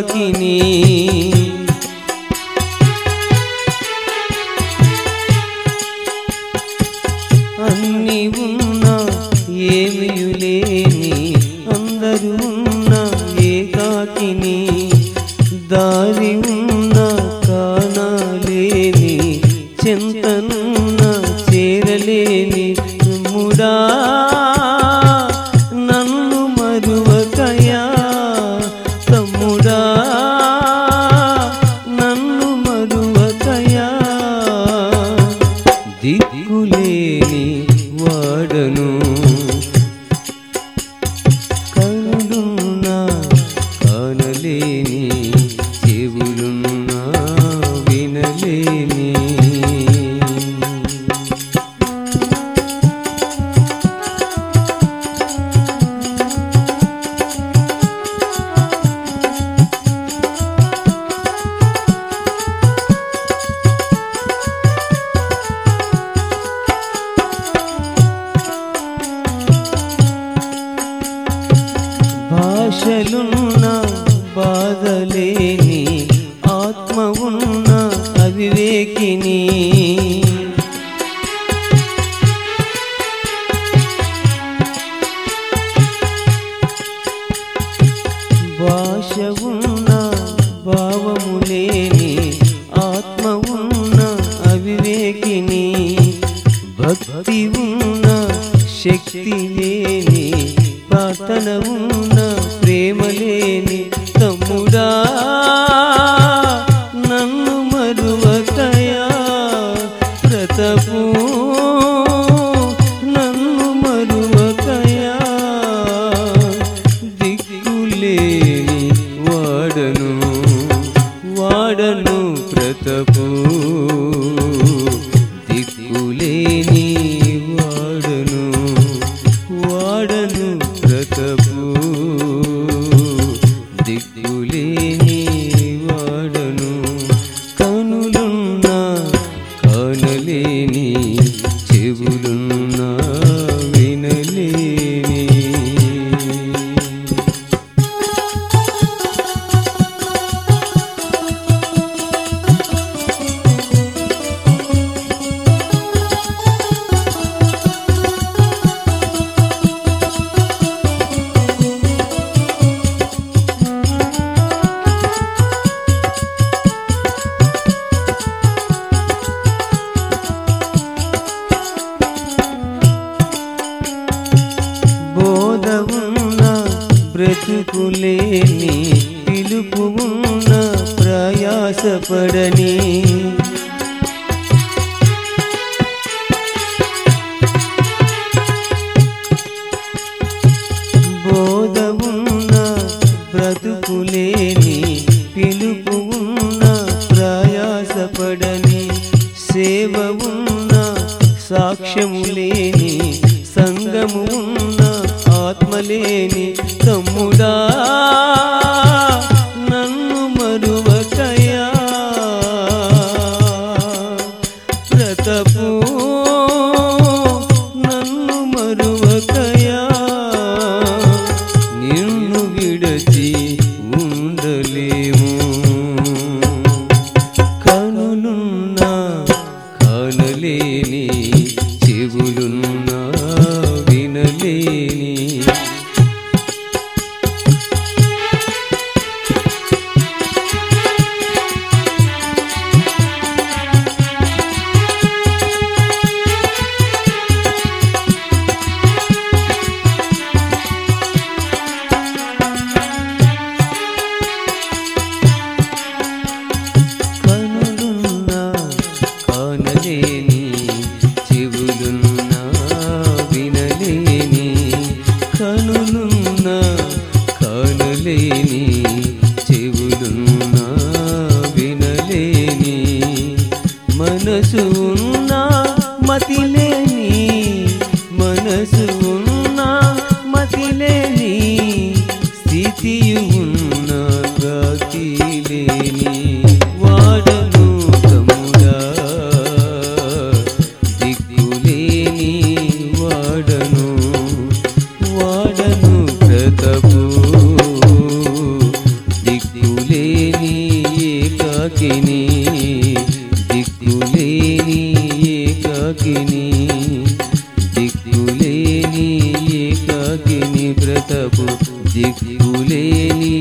ఏకాకిని అన్ని ఉన్నా ఏమియులేని అందరూ ఉన్న ఏకాకిని దారి ఉన్న కానలేని చింతనున్న చేరలేని ముడా నన్ను మరువకయా తమ్ముడా నన్ను మరువకయా దిక్కులేని వాడను కనులున్నా కానలేని చెవులున్నా వినలేని భాషలున్న బాధలేని ఆత్మ ఉన్న అవివేకిని భాష ఉన్న భావము లేని ఆత్మ ఉన్న అవివేకిని భక్తి ఉన్న శక్తి లేని ప్రార్థన ఉన్న ప్రేమ లేని తమ్ముడా నన్ను మరువకయా ప్రతపు నన్ను మరువకయా దిక్కులేని వాడను వాడను ప్రతపు దిక్కులేని వాడను వాడను ప్రతపు దిక్కులేని వాడను కనులున్నా కానలేని చెవులున్నా వినలేని బోధ ఉన్న బ్రతుకులేని పిలుపు ఉన్న ప్రయాసపడని బోధ ఉన్న బ్రతుకులేని పిలుపు ఉన్న ప్రయాసపడని సేవ ఉన్న సాక్ష్యము లేని సంగము ఉన్న ఆత్మలేని తమ్ముడా నన్ను మరువకయా ప్రతపు నన్ను మరువకయా నిన్ను విడచి ఉండలేము కనులున్నా కానలేని చెవులున్నా వినలేని కనులున్నా కానలేని చెవులున్నా వినలేని కనులున్నా కానలేని చెవులున్నా వినలేని మనసు ఉన్నా మతిలేని మనసు ఉన్నా మతిలేని స్థితియు ఉన్న లేని వాడను తమ్ముడా దిక్కులేని వాడను వాడను ప్రతపు దిక్కులేని దిక్కులేని